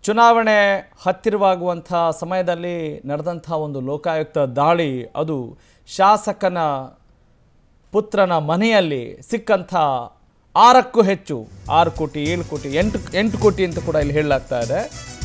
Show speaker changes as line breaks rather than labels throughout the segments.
ಚುನಾವಣೆ ಹತ್ತಿರವಾಗುವಂಥ ಸಮಯದಲ್ಲಿ ನಡೆದಂಥ ಒಂದು ಲೋಕಾಯುಕ್ತ ದಾಳಿ ಅದು ಶಾಸಕನ ಪುತ್ರನ ಮನೆಯಲ್ಲಿ ಸಿಕ್ಕಂಥ ಆರಕ್ಕೂ ಹೆಚ್ಚು ಆರು ಕೋಟಿ ಏಳು ಕೋಟಿ ಎಂಟು ಎಂಟು ಕೋಟಿ ಅಂತ ಕೂಡ ಇಲ್ಲಿ ಹೇಳಲಾಗ್ತಾ ಇದೆ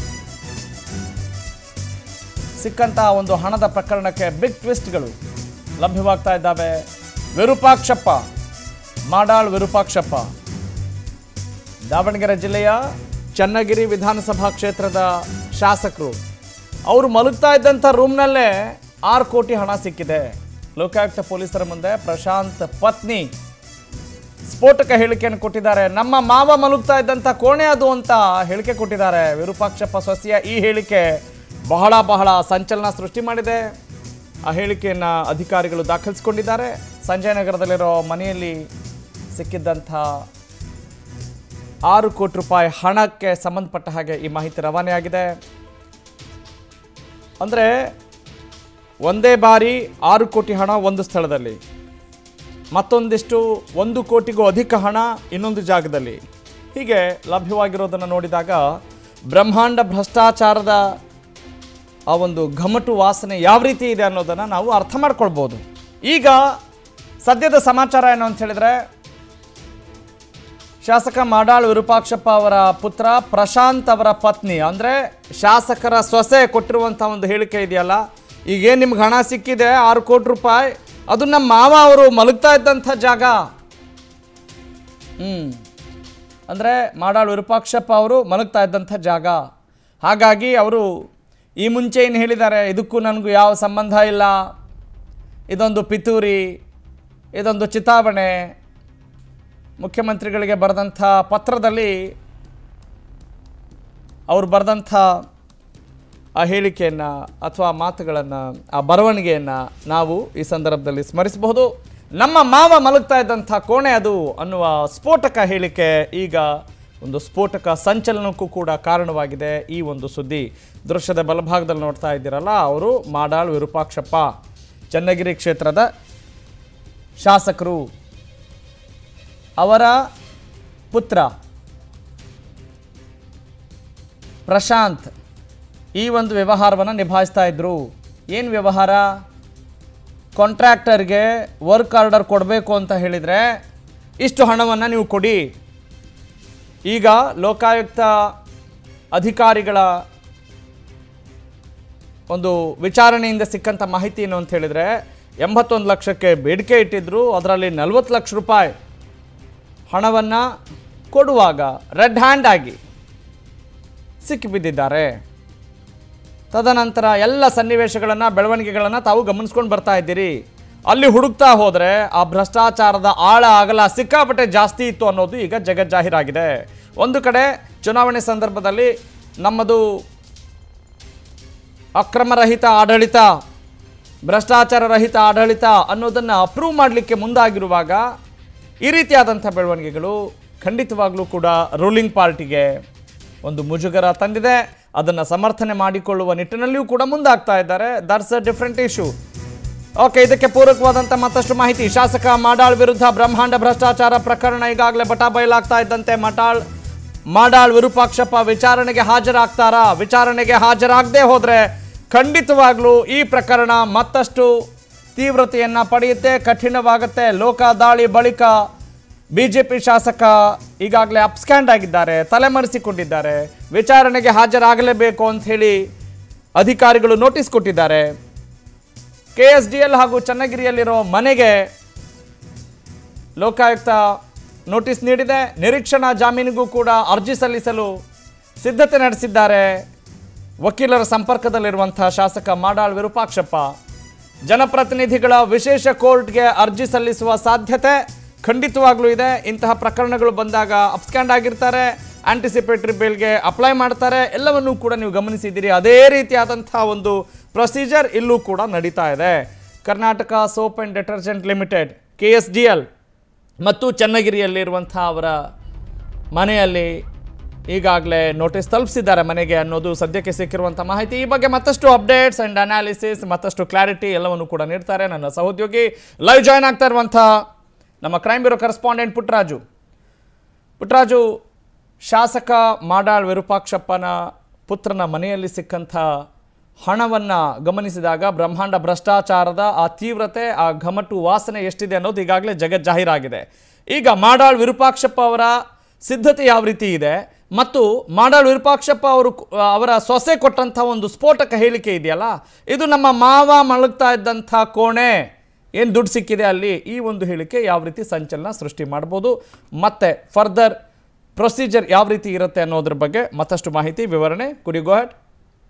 ಸಿಕ್ಕಂಥ ಒಂದು ಹಣದ ಪ್ರಕರಣಕ್ಕೆ ಬಿಗ್ ಟ್ವಿಸ್ಟ್ಗಳು ಲಭ್ಯವಾಗ್ತಾ ಇದ್ದಾವೆ ವಿರೂಪಾಕ್ಷಪ್ಪ ಮಾಡಾಳ್ ವಿರೂಪಾಕ್ಷಪ್ಪ ದಾವಣಗೆರೆ ಜಿಲ್ಲೆಯ ಚನ್ನಗಿರಿ ವಿಧಾನಸಭಾ ಕ್ಷೇತ್ರದ ಶಾಸಕರು ಅವರು ಮಲಗ್ತಾ ಇದ್ದಂಥ ರೂಮ್ನಲ್ಲೇ ಆರು ಕೋಟಿ ಹಣ ಸಿಕ್ಕಿದೆ ಲೋಕಾಯುಕ್ತ ಪೊಲೀಸರ ಮುಂದೆ ಪ್ರಶಾಂತ್ ಪತ್ನಿ ಸ್ಫೋಟಕ ಹೇಳಿಕೆಯನ್ನು ಕೊಟ್ಟಿದ್ದಾರೆ ನಮ್ಮ ಮಾವ ಮಲಗ್ತಾ ಇದ್ದಂಥ ಕೋಣೆ ಅದು ಅಂತ ಹೇಳಿಕೆ ಕೊಟ್ಟಿದ್ದಾರೆ ವಿರೂಪಾಕ್ಷಪ್ಪ ಸೊಸೆಯ ಈ ಹೇಳಿಕೆ ಬಹಳ ಬಹಳ ಸಂಚಲನ ಸೃಷ್ಟಿ ಮಾಡಿದೆ ಆ ಹೇಳಿಕೆಯನ್ನು ಅಧಿಕಾರಿಗಳು ದಾಖಲಿಸಿಕೊಂಡಿದ್ದಾರೆ ಸಂಜಯ್ ನಗರದಲ್ಲಿರೋ ಮನೆಯಲ್ಲಿ ಸಿಕ್ಕಿದ್ದಂಥ ಆರು ಕೋಟಿ ರೂಪಾಯಿ ಹಣಕ್ಕೆ ಸಂಬಂಧಪಟ್ಟ ಹಾಗೆ ಈ ಮಾಹಿತಿ ರವಾನೆಯಾಗಿದೆ ಅಂದರೆ ಒಂದೇ ಬಾರಿ ಆರು ಕೋಟಿ ಹಣ ಒಂದು ಸ್ಥಳದಲ್ಲಿ ಮತ್ತೊಂದಿಷ್ಟು ಒಂದು ಕೋಟಿಗೂ ಅಧಿಕ ಹಣ ಇನ್ನೊಂದು ಜಾಗದಲ್ಲಿ ಹೀಗೆ ಲಭ್ಯವಾಗಿರೋದನ್ನು ನೋಡಿದಾಗ ಬ್ರಹ್ಮಾಂಡ ಭ್ರಷ್ಟಾಚಾರದ ಆ ಒಂದು ಘಮಟು ವಾಸನೆ ಯಾವ ರೀತಿ ಇದೆ ಅನ್ನೋದನ್ನು ನಾವು ಅರ್ಥ ಮಾಡ್ಕೊಳ್ಬೋದು ಈಗ ಸದ್ಯದ ಸಮಾಚಾರ ಏನು ಅಂತ ಹೇಳಿದ್ರೆ ಶಾಸಕ ಮಾಡಾಳ್ ವಿರೂಪಾಕ್ಷಪ್ಪ ಅವರ ಪುತ್ರ ಪ್ರಶಾಂತ್ ಅವರ ಪತ್ನಿ ಅಂದರೆ ಶಾಸಕರ ಸೊಸೆ ಕೊಟ್ಟಿರುವಂಥ ಒಂದು ಹೇಳಿಕೆ ಇದೆಯಲ್ಲ ಈಗೇನು ನಿಮ್ಗೆ ಹಣ ಸಿಕ್ಕಿದೆ ಆರು ಕೋಟಿ ರೂಪಾಯಿ ಅದು ನಮ್ಮ ಮಾವ ಅವರು ಮಲಗ್ತಾ ಇದ್ದಂಥ ಜಾಗ ಹ್ಞೂ ಅಂದರೆ ಮಾಡಾಳ್ ವಿರೂಪಾಕ್ಷಪ್ಪ ಅವರು ಮಲಗ್ತಾ ಇದ್ದಂಥ ಜಾಗ ಹಾಗಾಗಿ ಅವರು ಈ ಮುಂಚೆ ಏನು ಹೇಳಿದ್ದಾರೆ ಇದಕ್ಕೂ ನನಗೂ ಯಾವ ಸಂಬಂಧ ಇಲ್ಲ ಇದೊಂದು ಪಿತೂರಿ ಇದೊಂದು ಚಿತಾವಣೆ ಮುಖ್ಯಮಂತ್ರಿಗಳಿಗೆ ಬರೆದಂಥ ಪತ್ರದಲ್ಲಿ ಅವ್ರು ಬರೆದಂಥ ಆ ಹೇಳಿಕೆಯನ್ನು ಅಥವಾ ಮಾತುಗಳನ್ನು ಆ ಬರವಣಿಗೆಯನ್ನು ನಾವು ಈ ಸಂದರ್ಭದಲ್ಲಿ ಸ್ಮರಿಸಬಹುದು ನಮ್ಮ ಮಾವ ಮಲಗ್ತಾ ಇದ್ದಂಥ ಕೋಣೆ ಅದು ಅನ್ನುವ ಸ್ಫೋಟಕ ಹೇಳಿಕೆ ಈಗ ಒಂದು ಸ್ಫೋಟಕ ಸಂಚಲನಕ್ಕೂ ಕೂಡ ಕಾರಣವಾಗಿದೆ ಈ ಒಂದು ಸುದ್ದಿ ದೃಶ್ಯದ ಬಲಭಾಗದಲ್ಲಿ ನೋಡ್ತಾ ಇದ್ದೀರಲ್ಲ ಅವರು ಮಾಡಾಳ್ ವಿರೂಪಾಕ್ಷಪ್ಪ ಚನ್ನಗಿರಿ ಕ್ಷೇತ್ರದ ಶಾಸಕರು ಅವರ ಪುತ್ರ ಪ್ರಶಾಂತ್ ಈ ಒಂದು ವ್ಯವಹಾರವನ್ನು ನಿಭಾಯಿಸ್ತಾ ಇದ್ರು ಏನು ವ್ಯವಹಾರ ಕಾಂಟ್ರಾಕ್ಟರ್ಗೆ ವರ್ಕ್ ಆರ್ಡರ್ ಕೊಡಬೇಕು ಅಂತ ಹೇಳಿದರೆ ಇಷ್ಟು ಹಣವನ್ನು ನೀವು ಕೊಡಿ ಈಗ ಲೋಕಾಯುಕ್ತ ಅಧಿಕಾರಿಗಳ ಒಂದು ವಿಚಾರಣೆಯಿಂದ ಸಿಕ್ಕಂಥ ಮಾಹಿತಿ ಏನು ಅಂತ ಹೇಳಿದರೆ ಎಂಬತ್ತೊಂದು ಲಕ್ಷಕ್ಕೆ ಬೇಡಿಕೆ ಇಟ್ಟಿದ್ರು ಅದರಲ್ಲಿ ನಲವತ್ತು ಲಕ್ಷ ರೂಪಾಯಿ ಹಣವನ್ನು ಕೊಡುವಾಗ ರೆಡ್ ಹ್ಯಾಂಡ್ ಆಗಿ ಸಿಕ್ಕಿಬಿದ್ದಿದ್ದಾರೆ ತದನಂತರ ಎಲ್ಲ ಸನ್ನಿವೇಶಗಳನ್ನು ಬೆಳವಣಿಗೆಗಳನ್ನು ತಾವು ಗಮನಿಸ್ಕೊಂಡು ಬರ್ತಾ ಇದ್ದೀರಿ ಅಲ್ಲಿ ಹುಡುಕ್ತಾ ಹೋದರೆ ಆ ಭ್ರಷ್ಟಾಚಾರದ ಆಳ ಅಗಲ ಸಿಕ್ಕಾಪಟ್ಟೆ ಜಾಸ್ತಿ ಇತ್ತು ಅನ್ನೋದು ಈಗ ಜಗಜ್ಜಾಹೀರಾಗಿದೆ ಒಂದು ಕಡೆ ಚುನಾವಣೆ ಸಂದರ್ಭದಲ್ಲಿ ನಮ್ಮದು ಅಕ್ರಮರಹಿತ ಆಡಳಿತ ಭ್ರಷ್ಟಾಚಾರ ರಹಿತ ಆಡಳಿತ ಅನ್ನೋದನ್ನು ಅಪ್ರೂವ್ ಮಾಡಲಿಕ್ಕೆ ಮುಂದಾಗಿರುವಾಗ ಈ ರೀತಿಯಾದಂಥ ಬೆಳವಣಿಗೆಗಳು ಖಂಡಿತವಾಗ್ಲೂ ಕೂಡ ರೂಲಿಂಗ್ ಪಾರ್ಟಿಗೆ ಒಂದು ಮುಜುಗರ ತಂದಿದೆ ಅದನ್ನು ಸಮರ್ಥನೆ ಮಾಡಿಕೊಳ್ಳುವ ನಿಟ್ಟಿನಲ್ಲಿಯೂ ಕೂಡ ಮುಂದಾಗ್ತಾ ಇದ್ದಾರೆ that's a different issue okay ಇದಕ್ಕೆ ಪೂರಕವಾದಂಥ ಮತ್ತಷ್ಟು ಮಾಹಿತಿ ಶಾಸಕ ಮಾಡಾಳ್ ವಿರುದ್ಧ ಬ್ರಹ್ಮಾಂಡ ಭ್ರಷ್ಟಾಚಾರ ಪ್ರಕರಣ ಈಗಾಗಲೇ ಬಟಾ ಬಯಲಾಗ್ತಾ ಇದ್ದಂತೆ ಮಟಾಳ್ ಮಾಡಾಳ್ ವಿರೂಪಾಕ್ಷಪ್ಪ ವಿಚಾರಣೆಗೆ ಹಾಜರಾಗ್ತಾರಾ ವಿಚಾರಣೆಗೆ ಹಾಜರಾಗದೆ ಹೋದರೆ ಖಂಡಿತವಾಗ್ಲೂ ಈ ಪ್ರಕರಣ ಮತ್ತಷ್ಟು ತೀವ್ರತೆಯನ್ನು ಪಡೆಯುತ್ತೆ ಕಠಿಣವಾಗುತ್ತೆ ಲೋಕ ದಾಳಿ ಬಳಿಕ ಬಿಜೆಪಿ ಶಾಸಕ ಈಗಾಗಲೇ ಅಪ್ಸ್ಕ್ಯಾಂಡ್ ಆಗಿದ್ದಾರೆ ತಲೆಮರೆಸಿಕೊಂಡಿದ್ದಾರೆ ವಿಚಾರಣೆಗೆ ಹಾಜರಾಗಲೇಬೇಕು ಅಂತ ಹೇಳಿ ಅಧಿಕಾರಿಗಳು ನೋಟಿಸ್ ಕೊಟ್ಟಿದ್ದಾರೆ ಕೆ ಎಸ್ ಡಿ ಎಲ್ ಹಾಗೂ ಚನ್ನಗಿರಿಯಲ್ಲಿರೋ ಮನೆಗೆ ಲೋಕಾಯುಕ್ತ ನೋಟಿಸ್ ನೀಡಿದೆ ನಿರೀಕ್ಷಣಾ ಜಾಮೀನಿಗೂ ಕೂಡ ಅರ್ಜಿ ಸಲ್ಲಿಸಲು ಸಿದ್ಧತೆ ನಡೆಸಿದ್ದಾರೆ ವಕೀಲರ ಸಂಪರ್ಕದಲ್ಲಿರುವಂಥ ಶಾಸಕ ಮಾಡಾಳ್ ವಿರೂಪಾಕ್ಷಪ್ಪ ಜನಪ್ರತಿನಿಧಿಗಳ ವಿಶೇಷ ಕೋರ್ಟ್ಗೆ ಅರ್ಜಿ ಸಲ್ಲಿಸುವ ಸಾಧ್ಯತೆ ಖಂಡಿತವಾಗ್ಲೂ ಇದೆ ಇಂತಹ ಪ್ರಕರಣಗಳು ಬಂದಾಗ ಅಪ್ಸ್ಕ್ಯಾಂಡ್ ಆಗಿರ್ತಾರೆ ಆಂಟಿಸಿಪೇಟರಿ ಬೇಲ್ಗೆ ಅಪ್ಲೈ ಮಾಡ್ತಾರೆ ಎಲ್ಲವನ್ನೂ ಕೂಡ ನೀವು ಗಮನಿಸಿದ್ದೀರಿ ಅದೇ ರೀತಿಯಾದಂಥ ಒಂದು ಪ್ರೊಸೀಜರ್ ಇಲ್ಲೂ ಕೂಡ ನಡೀತಾ ಇದೆ Karnataka soap and detergent limited K S D L ಮತ್ತು ಚನ್ನಗಿರಿಯಲ್ಲಿರುವಂಥ ಅವರ ಮನೆಯಲ್ಲಿ ಈಗಾಗಲೇ ನೋಟಿಸ್ ತಲುಪಿಸಿದ್ದಾರೆ ಮನೆಗೆ ಅನ್ನೋದು ಸದ್ಯಕ್ಕೆ ಸಿಕ್ಕಿರುವಂಥ ಮಾಹಿತಿ ಈ ಬಗ್ಗೆ ಮತ್ತಷ್ಟು ಅಪ್ಡೇಟ್ಸ್ ಆ್ಯಂಡ್ ಅನಾಲಿಸಿಸ್ ಮತ್ತಷ್ಟು ಕ್ಲಾರಿಟಿ ಎಲ್ಲವನ್ನು ಕೂಡ ನೀಡ್ತಾರೆ ನನ್ನ ಸಹೋದ್ಯೋಗಿ ಲೈವ್ ಜಾಯ್ನ್ ಆಗ್ತಾ ಇರುವಂಥ ನಮ್ಮ crime bureau correspondent Puttaraju Puttaraju ಶಾಸಕ ಮಾಡಾಳ್ ವಿರೂಪಾಕ್ಷಪ್ಪನ ಪುತ್ರನ ಮನೆಯಲ್ಲಿ ಸಿಕ್ಕಂಥ ಹಣವನ್ನು ಗಮನಿಸಿದಾಗ ಬ್ರಹ್ಮಾಂಡ ಭ್ರಷ್ಟಾಚಾರದ ಆ ತೀವ್ರತೆ ಆ ಘಮಟು ವಾಸನೆ ಎಷ್ಟಿದೆ ಅನ್ನೋದು ಈಗಾಗಲೇ ಜಗತ್ ಜಾಹೀರಾಗಿದೆ ಈಗ ಮಾಡಾಳ್ ವಿರೂಪಾಕ್ಷಪ್ಪ ಅವರ ಸಿದ್ಧತೆ ಯಾವ ರೀತಿ ಇದೆ ಮತ್ತು ಮಾಡಾಳ್ ವಿರೂಪಾಕ್ಷಪ್ಪ ಅವರು ಅವರ ಸೊಸೆ ಕೊಟ್ಟಂಥ ಒಂದು ಸ್ಫೋಟಕ ಹೇಳಿಕೆ ಇದೆಯಲ್ಲ ಇದು ನಮ್ಮ ಮಾವ ಮಲಗ್ತಾ ಇದ್ದಂಥ ಕೋಣೆ ಏನು ದುಡ್ಡು ಸಿಕ್ಕಿದೆ ಅಲ್ಲಿ ಈ ಒಂದು ಹೇಳಿಕೆ ಯಾವ ರೀತಿ ಸಂಚಲನ ಸೃಷ್ಟಿ ಮಾಡ್ಬೋದು ಮತ್ತೆ ಫರ್ದರ್ ಪ್ರೊಸೀಜರ್ ಯಾವ ರೀತಿ ಇರುತ್ತೆ ಅನ್ನೋದ್ರ ಬಗ್ಗೆ ಮತ್ತಷ್ಟು ಮಾಹಿತಿ ವಿವರಣೆ ಕುಡಿ go ahead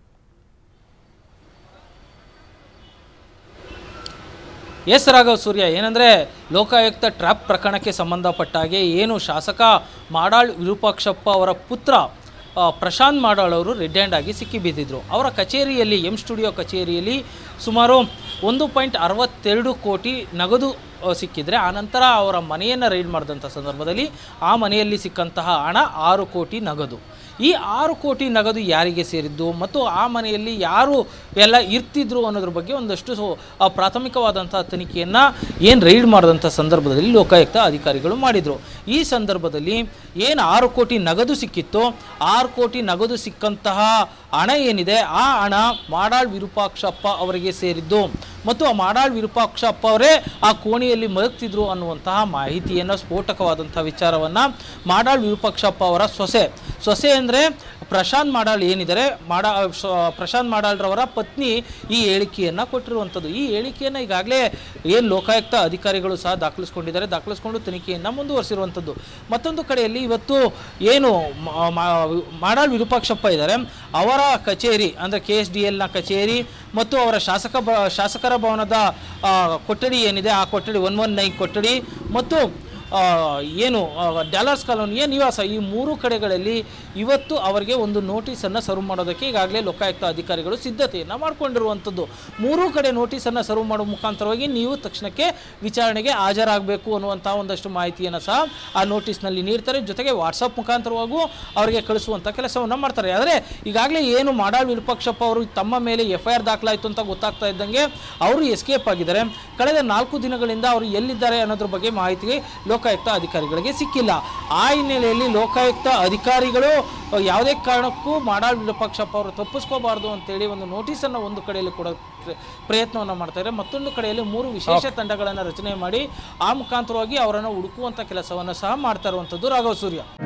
S Raghav Surya ಏನಂದರೆ ಲೋಕಾಯುಕ್ತ ಟ್ರ್ಯಾಪ್ ಪ್ರಕರಣಕ್ಕೆ ಸಂಬಂಧಪಟ್ಟ ಹಾಗೆ ಏನು ಶಾಸಕ ಮಾಡಾಳ್ ವಿರೂಪಾಕ್ಷಪ್ಪ ಅವರ ಪುತ್ರ ಆ, ಪ್ರಶಾಂತ್ ಮಾಡಾಳ್ ಅವರು ರೆಡ್ ಹ್ಯಾಂಡ್ ಆಗಿ ಸಿಕ್ಕಿಬಿದ್ದಿದ್ರು ಅವರ ಕಚೇರಿಯಲ್ಲಿ ಎಂ ಸ್ಟುಡಿಯೋ ಕಚೇರಿಯಲ್ಲಿ ಸುಮಾರು ಒಂದು ಪಾಯಿಂಟ್ ಅರವತ್ತೆರಡು ಕೋಟಿ ನಗದು ಆ, ಸಿಕ್ಕಿದ್ರೆ ಆನಂತರ ಅವರ ಮನೆಯನ್ನು ರೈಡ್ ಮಾಡಿದಂಥ ಸಂದರ್ಭದಲ್ಲಿ ಆ ಮನೆಯಲ್ಲಿ ಸಿಕ್ಕಂತಹ ಹಣ ಆರು ಕೋಟಿ ನಗದು ಈ ಆರು ಕೋಟಿ ನಗದು ಯಾರಿಗೆ ಸೇರಿದ್ದು ಮತ್ತು ಆ ಮನೆಯಲ್ಲಿ ಯಾರು ಎಲ್ಲ ಇರ್ತಿದ್ರು ಅನ್ನೋದ್ರ ಬಗ್ಗೆ ಒಂದಷ್ಟು ಸೊ ಆ ಪ್ರಾಥಮಿಕವಾದಂಥ ತನಿಖೆಯನ್ನು ಏನು ರೈಡ್ ಮಾಡಿದಂಥ ಸಂದರ್ಭದಲ್ಲಿ ಲೋಕಾಯುಕ್ತ ಅಧಿಕಾರಿಗಳು ಮಾಡಿದರು ಈ ಸಂದರ್ಭದಲ್ಲಿ ಏನು ಆರು ಕೋಟಿ ನಗದು ಸಿಕ್ಕಿತ್ತು ಆರು ಕೋಟಿ ನಗದು ಸಿಕ್ಕಂತಹ ಹಣ ಏನಿದೆ ಆ ಹಣ ಮಾಡಾಳ್ ವಿರೂಪಾಕ್ಷಪ್ಪ ಅವರಿಗೆ ಸೇರಿದ್ದು ಮತ್ತು ಆ ಮಾಡಾಳ್ ವಿರೂಪಾಕ್ಷಪ್ಪ ಅವರೇ ಆ ಕೋಣೆಯಲ್ಲಿ ಮಲಗ್ತಿದ್ರು ಅನ್ನುವಂತಹ ಮಾಹಿತಿಯನ್ನು ಸ್ಫೋಟಕವಾದಂಥ ವಿಚಾರವನ್ನು ಮಾಡಾಳ್ ವಿರೂಪಾಕ್ಷಪ್ಪ ಅವರ ಸೊಸೆ ಸೊಸೆ ಅಂದರೆ ಪ್ರಶಾಂತ್ ಮಾಡಾಳ್ ಏನಿದ್ದಾರೆ ಮಾಡ ಶ- ಪ್ರಶಾಂತ್ ಮಾಡಾಳ್ರವರ ಪತ್ನಿ ಈ ಹೇಳಿಕೆಯನ್ನು ಕೊಟ್ಟಿರುವಂಥದ್ದು ಈ ಹೇಳಿಕೆಯನ್ನು ಈಗಾಗಲೇ ಏನು ಲೋಕಾಯುಕ್ತ ಅಧಿಕಾರಿಗಳು ಸಹ ದಾಖಲಿಸ್ಕೊಂಡಿದ್ದಾರೆ ದಾಖಲಿಸ್ಕೊಂಡು ತನಿಖೆಯನ್ನು ಮುಂದುವರಿಸಿರುವಂಥದ್ದು ಮತ್ತೊಂದು ಕಡೆಯಲ್ಲಿ ಇವತ್ತು ಏನು ಮ- ಮ- ಮಾಡಾಳ್ ವಿರೂಪಾಕ್ಷಪ್ಪ ಇದ್ದಾರೆ ಅವರ ಕಚೇರಿ ಅಂದರೆ ಕೆ ಎಸ್ ಡಿ ಎಲ್ನ ಕಚೇರಿ ಮತ್ತು ಅವರ ಶಾಸಕ ಬ ಶಾಸಕರ ಭವನದ ಆ, ಕೊಠಡಿ ಏನಿದೆ ಆ ಕೊಠಡಿ ಒನ್ ಒನ್ ನೈನ್ ಕೊಠಡಿ ಮತ್ತು ಆ, ಏನು ಆ, ಡಾಲರ್ಸ್ ಕಾಲೋನಿಯ ನಿವಾಸ ಈ ಮೂರು ಕಡೆಗಳಲ್ಲಿ ಇವತ್ತು ಅವರಿಗೆ ಒಂದು ನೋಟಿಸನ್ನು ಸರ್ವ್ ಮಾಡೋದಕ್ಕೆ ಈಗಾಗಲೇ ಲೋಕಾಯುಕ್ತ ಅಧಿಕಾರಿಗಳು ಸಿದ್ಧತೆಯನ್ನು ಮಾಡಿಕೊಂಡಿರುವಂಥದ್ದು ಮೂರೂ ಕಡೆ ನೋಟಿಸನ್ನು ಸರ್ವ್ ಮಾಡೋ ಮುಖಾಂತರವಾಗಿ ನೀವು ತಕ್ಷಣಕ್ಕೆ ವಿಚಾರಣೆಗೆ ಹಾಜರಾಗಬೇಕು ಅನ್ನುವಂಥ ಒಂದಷ್ಟು ಮಾಹಿತಿಯನ್ನು ಸಹ ಆ ನೋಟಿಸ್ನಲ್ಲಿ ನೀಡ್ತಾರೆ ಜೊತೆಗೆ ವಾಟ್ಸಪ್ ಮುಖಾಂತರವಾಗೂ ಅವರಿಗೆ ಕಳಿಸುವಂಥ ಕೆಲಸವನ್ನು ಮಾಡ್ತಾರೆ ಆದರೆ ಈಗಾಗಲೇ ಏನು ಮಾಡಾಳ್ ವಿರೂಪಾಕ್ಷಪ್ಪ ಅವರು ತಮ್ಮ ಮೇಲೆ ಎಫ್ ಐ ಆರ್ ದಾಖಲಾಯಿತು ಅಂತ ಗೊತ್ತಾಗ್ತಾ ಇದ್ದಂಗೆ ಅವರು ಎಸ್ಕೇಪ್ ಆಗಿದ್ದಾರೆ ಕಳೆದ ನಾಲ್ಕು ದಿನಗಳಿಂದ ಅವರು ಎಲ್ಲಿದ್ದಾರೆ ಅನ್ನೋದ್ರ ಬಗ್ಗೆ ಮಾಹಿತಿ ಲೋಕಾಯುಕ್ತ ಅಧಿಕಾರಿಗಳಿಗೆ ಸಿಕ್ಕಿಲ್ಲ ಆ ಹಿನ್ನೆಲೆಯಲ್ಲಿ ಲೋಕಾಯುಕ್ತ ಅಧಿಕಾರಿಗಳು ಅಹ್, ಯಾವುದೇ ಕಾರಣಕ್ಕೂ ಮಾಡಾಳ್ ವಿರೂಪಾಕ್ಷಪ್ಪ ಅವರು ತಪ್ಪಿಸ್ಕೋಬಾರ್ದು ಅಂತೇಳಿ ಒಂದು ನೋಟಿಸನ್ನು ಒಂದು ಕಡೆಯಲ್ಲಿ ಕೂಡ ಪ್ರಯತ್ನವನ್ನು ಮಾಡ್ತಾರೆ ಮತ್ತೊಂದು ಕಡೆಯಲ್ಲಿ ಮೂರು ವಿಶೇಷ ತಂಡಗಳನ್ನು ರಚನೆ ಮಾಡಿ ಆ ಮುಖಾಂತರವಾಗಿ ಅವರನ್ನು ಹುಡುಕುವಂಥ ಕೆಲಸವನ್ನು ಸಹ ಮಾಡ್ತಾ ಇರುವಂಥದ್ದು ರಾಘವ ಸೂರ್ಯ